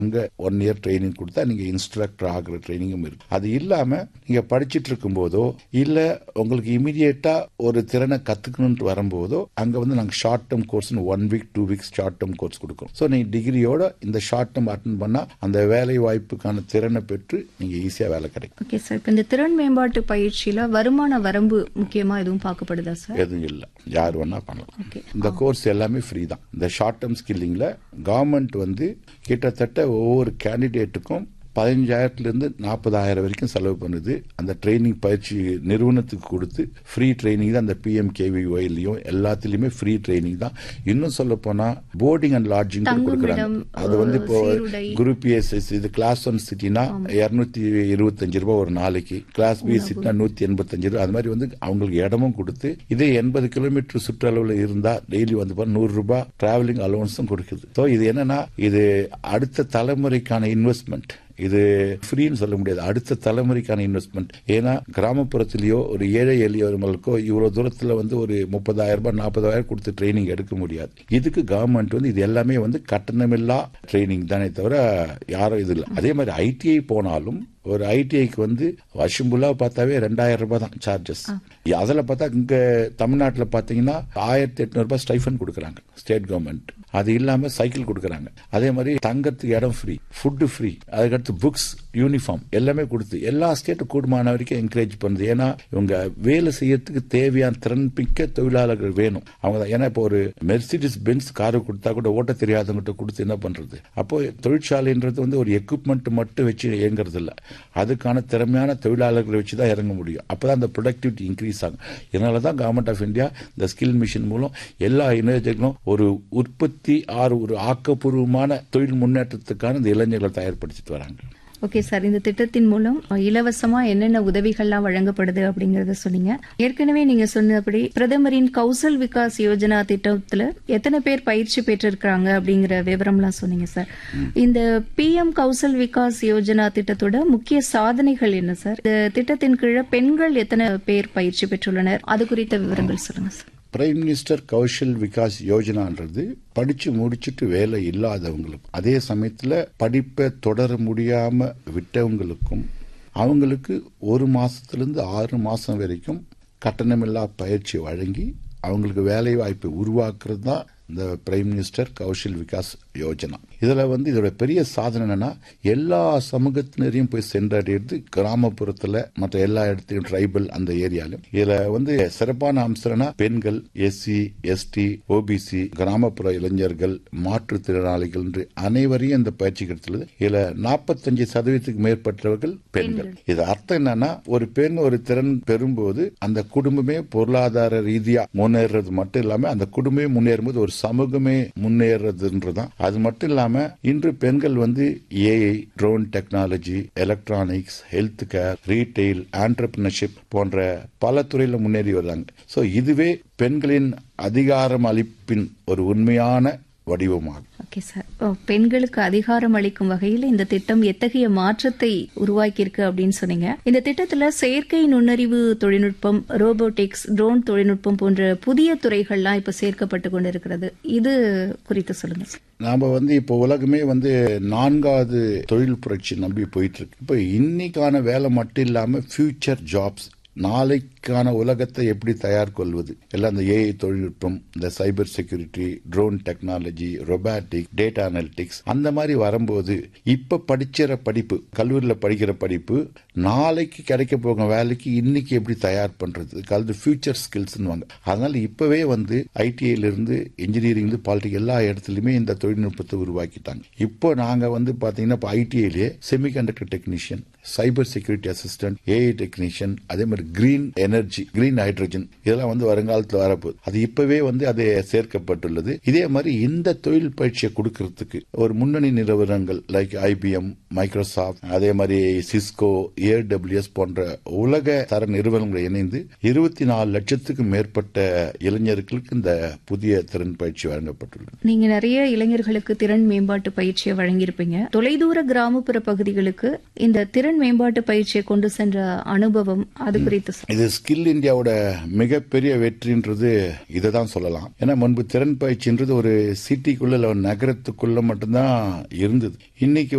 அங்க one year training கொடுத்தா நீங்க இன்ஸ்ட்ரக்டர் ஆகிற ட்ரைனிங்கும் இருக்கு அது இல்லாம நீங்க படிச்சிட்டு இருக்கும் போதோ இல்ல உங்களுக்கு இமீடியட்டா ஒரு திறனை கத்துக்கணும்னு வரும்போதோ அங்க வந்து நாங்க short term course one week two weeks short term course கொடுக்கறோம் ஸோ நீங்க டிகிரியோட இந்த ஷார்ட் டேர்ம் அட்டன் பண்ணா அந்த வேலை வாய்ப்புக்கான திறனை பெற்று நீங்க ஈஸியா வேலை கிடைக்கும் ஓகே சார் இப்போ இந்த திறன் மேம்பாட்டு பயிற்சியில வருமான வரம்பு முக்கியமா எதுவும் பார்க்கப்படுதா சார் எதுவும் இல்லை யார் வேணா பண்ணலாம் ஓகே இந்த கோர்ஸ் எல்லாமே ஃப்ரீ தான் இந்த ஷார்ட் டேர்ம் ஸ்கில்லிங்ல கவர்மெண்ட் வந்து கிட்டத்தட்ட ஒவ்வொரு கேண்டிடேட்டுக்கும் பதினஞ்சாயிரத்துலேருந்து நாற்பதாயிரம் வரைக்கும் செலவு பண்ணுது அந்த ட்ரைனிங் பயிற்சி நிறுவனத்துக்கு கொடுத்து ஃப்ரீ ட்ரைனிங் தான் அந்த பிஎம் கேவிஒய்லையும் எல்லாத்துலேயுமே ஃப்ரீ ட்ரைனிங் தான் இன்னும் சொல்ல போனா போர்டிங் அண்ட் லாட்ஜிங் கூட கொடுக்குறாங்க தங்குமிடம், அது வந்து இப்போ சீருடை. குரூப் எஸ் இது கிளாஸ் ஒன் சிட்டினா இருநூத்தி இருபத்தஞ்சு ரூபாய் ஒரு நாளைக்கு கிளாஸ் பி சிட்டினா நூத்தி எண்பத்தஞ்சு ரூபாய் அது மாதிரி வந்து அவங்களுக்கு இடமும் கொடுத்து இதே எண்பது கிலோமீட்டர் சுற்றளவுல இருந்தா டெய்லி வந்து பாருங்க நூறு ரூபாய் டிராவலிங் அலவன்ஸும் கொடுக்குது ஸோ இது என்னன்னா இது அடுத்த தலைமுறைக்கான இன்வெஸ்ட்மெண்ட் இது ஃப்ரீன்னு சொல்ல முடியாது அடுத்த தலைமுறைக்கான இன்வெஸ்ட்மெண்ட் ஏன்னா கிராமப்புறத்திலேயோ ஒரு ஏழை எளியவர்களுக்கோ இவ்வளவு தூரத்துல வந்து ஒரு முப்பதாயிரம் ரூபாய் நாற்பதாயிரம் கொடுத்து ட்ரைனிங் எடுக்க முடியாது இதுக்கு கவர்மெண்ட் வந்து இது எல்லாமே வந்து கட்டணமில்லா ட்ரைனிங் தானே தவிர யாரும் இது இல்லை அதே மாதிரி ஐடிஐ போனாலும் ஒரு ஐடிஐக்கு வந்து வருஷம் ஃபுல்லா பார்த்தாவே ரெண்டாயிரம் ரூபாய் தான் சார்ஜஸ் அதில் பார்த்தா இங்க தமிழ்நாட்டில் பார்த்தீங்கன்னா ஆயிரத்தி எட்நூறு ரூபாய் ஸ்டைஃபன் கொடுக்குறாங்க ஸ்டேட் கவர்மெண்ட் அது இல்லாம சைக்கிள் கொடுக்குறாங்க அதே மாதிரி தங்கறதுக்கு இடம் ஃப்ரீ ஃபுட்டு ஃப்ரீ அதுக்கடுத்து புக்ஸ் யூனிஃபார்ம் எல்லாமே கொடுத்து எல்லா ஸ்டேட்டும் கூடுமான வரைக்கும் என்கரேஜ் பண்ணுது ஏன்னா இவங்க வேலை செய்யறதுக்கு தேவையான திறன் மிக்க தொழிலாளர்கள் வேணும் அவங்க தான் ஏன்னா இப்போ ஒரு மெர்சிடிஸ் பென்ஸ் காரு கொடுத்தா கூட ஓட்ட தெரியாதவங்ககிட்ட கொடுத்து என்ன பண்றது அப்போ தொழிற்சாலைன்றது வந்து ஒரு எக்யூப்மெண்ட் மட்டும் வச்சு இயங்குறது இல்ல அதுக்கான திறமையான தொழிலாளர்களை வச்சு தான் இறங்க முடியும் அப்பதான் அந்த ப்ரொடக்டிவிட்டி இன்க்ரீஸ் ஆகும் இதனால தான் கவர்மெண்ட் ஆஃப் இந்தியா இந்த ஸ்கில் மிஷன் மூலம் எல்லா இளைஞர்களும் ஒரு உற்பத்தி ஆறு ஒரு ஆக்கப்பூர்வமான தொழில் முன்னேற்றத்துக்கான இந்த இளைஞர்களை தயார்படுத்திட்டு வராங்க ஓகே சார் இந்த திட்டத்தின் மூலம் இலவசமா என்னென்ன உதவிகள்லாம் வழங்கப்படுது அப்படிங்கறத சொன்னீங்க ஏற்கனவே நீங்க சொன்னபடி பிரதமரின் கௌசல் விகாஸ் யோஜனா திட்டத்துல எத்தனை பேர் பயிற்சி பெற்றிருக்காங்க அப்படிங்கிற விவரம்லாம் சொன்னீங்க சார் இந்த பிஎம் கௌசல் விகாஸ் யோஜனா திட்டத்தோட முக்கிய சாதனைகள் என்ன சார் இந்த திட்டத்தின் கீழே பெண்கள் எத்தனை பேர் பயிற்சி பெற்றுள்ளனர் அது குறித்த விவரங்கள் சொல்லுங்க sir prime minister Kaushal Vikas யோஜனான்றது படிச்சு முடிச்சுட்டு வேலை இல்லாதவங்களுக்கும் அதே சமயத்துல படிப்பை தொடர முடியாம விட்டவங்களுக்கும் அவங்களுக்கு ஒரு மாசத்திலிருந்து ஆறு மாசம் வரைக்கும் கட்டணமில்லா பயிற்சி வழங்கி அவங்களுக்கு வேலை வாய்ப்பை உருவாக்குறது தான் இந்த பிரைம் மினிஸ்டர் கௌஷல் விகாஸ் யோஜனா இதுல வந்து இதோட பெரிய சாதனை என்னன்னா எல்லா சமூகத்தினரையும் போய் சென்றடைறது கிராமப்புறத்துல மற்ற எல்லா இடத்துலையும் ட்ரைபல் அந்த ஏரியாலும் இதுல வந்து சிறப்பான அம்சம்னா பெண்கள் எஸ்சி எஸ்டி ஓபிசி கிராமப்புற இளைஞர்கள் மாற்றுத்திறனாளிகள் என்று அனைவரையும் இந்த பயிற்சி கிடைத்துள்ளது இதுல நாற்பத்தஞ்சு சதவீதத்துக்கு மேற்பட்டவர்கள் பெண்கள் இது அர்த்தம் என்னன்னா ஒரு பெண் ஒரு திறன் பெறும்போது அந்த குடும்பமே பொருளாதார ரீதியா முன்னேறது மட்டும் இல்லாம அந்த குடும்பமே முன்னேறும்போது ஒரு சமூகமே முன்னேறதுன்றதான் அது மட்டும் இல்லாம இன்று பெண்கள் வந்து AI drone technology electronics health care retail entrepreneurship போன்ற பல துறையில முன்னேறி வர்றாங்க சோ இதுவே பெண்களின் அதிகாரம் அளிப்பின் ஒரு உண்மையான வடிவமாகும் ஓகே சார் ஓ, பெண்களுக்கு அதிகாரம் அளிக்கும் வகையில் இந்த திட்டம் எத்தகைய மாற்றத்தை உருவாக்கியிருக்கு அப்படின்னு சொன்னீங்க இந்த திட்டத்துல செயற்கை நுண்ணறிவு தொழில்நுட்பம் ரோபோட்டிக்ஸ் ட்ரோன் தொழில்நுட்பம் போன்ற புதிய துறைகள்லாம் இப்ப சேர்க்கப்பட்டு கொண்டிருக்கிறது இது குறித்து சொல்லுங்க சார் நாம வந்து இப்போ உலகமே வந்து நான்காவது தொழில் புரட்சி நம்பி போயிட்டு இருக்கு இப்போ இன்னைக்கான வேலை மட்டும் இல்லாம ஃபியூச்சர் ஜாப்ஸ் நாளைக்கான உலகத்தை எப்படி தயார் கொள்வது எல்லாம் இந்த ஏஐ தொழில்நுட்பம் இந்த cyber security drone technology robotic data analytics அந்த மாதிரி வரும்போது இப்ப படிக்கிற படிப்பு கல்லூரியில் படிக்கிற படிப்பு நாளைக்கு கிடைக்க போகிற வேலைக்கு இன்னைக்கு எப்படி தயார் பண்றது அது ஃபியூச்சர் ஸ்கில்ஸ் அதனால இப்பவே வந்து ஐடிஐல இருந்து இன்ஜினியரிங் பாலிட்டிக் எல்லா இடத்துலயுமே இந்த தொழில்நுட்பத்தை உருவாக்கிட்டாங்க இப்போ நாங்க வந்து பாத்தீங்கன்னா இப்போ ஐடிஐலே semiconductor technician cyber security assistant AI technician அதே மாதிரி கிரீன் எனர்ஜி கிரீன் ஹைட்ரஜன் இதெல்லாம் வந்து வருங்காலத்தில் வரப்போகுது அது இப்பவே வந்து அது சேர்க்கப்பட்டுள்ளது இதே மாதிரி இந்த தொழில் பயிற்சியை கொடுக்கறதுக்கு ஒரு முன்னணி நிறுவனங்கள் லைக் ஐபிஎம் மைக்ரோசாஃப்ட் அதே மாதிரி சிஸ்கோ ஏடபிள்யூஎஸ் போன்ற உலக தர நிறுவனங்களை இணைந்து இருபத்தி நாலு லட்சத்துக்கும் மேற்பட்ட இளைஞர்களுக்கு இந்த புதிய திறன் பயிற்சி வழங்கப்பட்டுள்ளது நீங்க நிறைய இளைஞர்களுக்கு திறன் மேம்பாட்டு பயிற்சியை வழங்கியிருப்பீங்க தொலைதூர கிராமப்புற பகுதிகளுக்கு இந்த திறன் மேம்பாட்டு பயிற்சியை கொண்டு சென்ற அனுபவம் அது குறித்து குறித்து சொல்லுங்க. இது ஸ்கில் இந்தியாவோட மிகப்பெரிய வெற்றின்றது இதை தான் சொல்லலாம் ஏன்னா முன்பு திறன் பயிற்சின்றது ஒரு சிட்டிக்குள்ள இல்ல ஒரு நகரத்துக்குள்ள மட்டும்தான் இருந்தது இன்னைக்கு